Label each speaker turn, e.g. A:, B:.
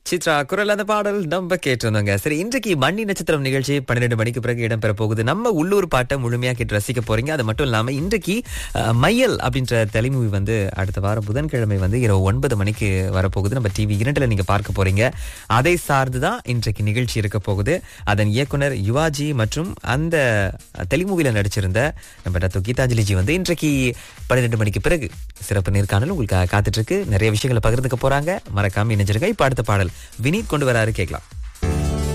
A: சித்ரா குரல் அந்த பாடல் நம்ம கேட்டிருந்தோங்க சரி இன்றைக்கு மண்ணி நட்சத்திரம் நிகழ்ச்சி பன்னிரெண்டு மணிக்கு பிறகு இடம்பெற போகுது நம்ம உள்ளூர் பாட்டை முழுமையா கேட்டு ரசிக்க போறீங்க அது மட்டும் இல்லாம இன்றைக்கு அஹ், மையல் அப்படின்ற தலைமூவி வந்து அடுத்த வாரம் புதன்கிழமை வந்து இரவு ஒன்பது மணிக்கு வரப்போகுது நம்ம டிவி இரண்டுல நீங்க பார்க்க போறீங்க அதை சார்ந்து தான் இன்றைக்கு நிகழ்ச்சி இருக்க போகுது அதன் இயக்குனர் யுவாஜி மற்றும் அந்த தெளிமூவில நடிச்சிருந்த நம்ம டாக்டர் கீதாஞ்சலிஜி வந்து இன்றைக்கு பன்னிரெண்டு மணிக்கு பிறகு சிறப்பு நேர்காணல் உங்களுக்கு காத்துட்டு இருக்கு நிறைய விஷயங்களை பகிர்ந்துக்க போறாங்க மறக்காம இணைஞ்சிருங்க இப்ப அடுத்த பாடல் வினீத் கொண்டு வராரு கேட்கலாம்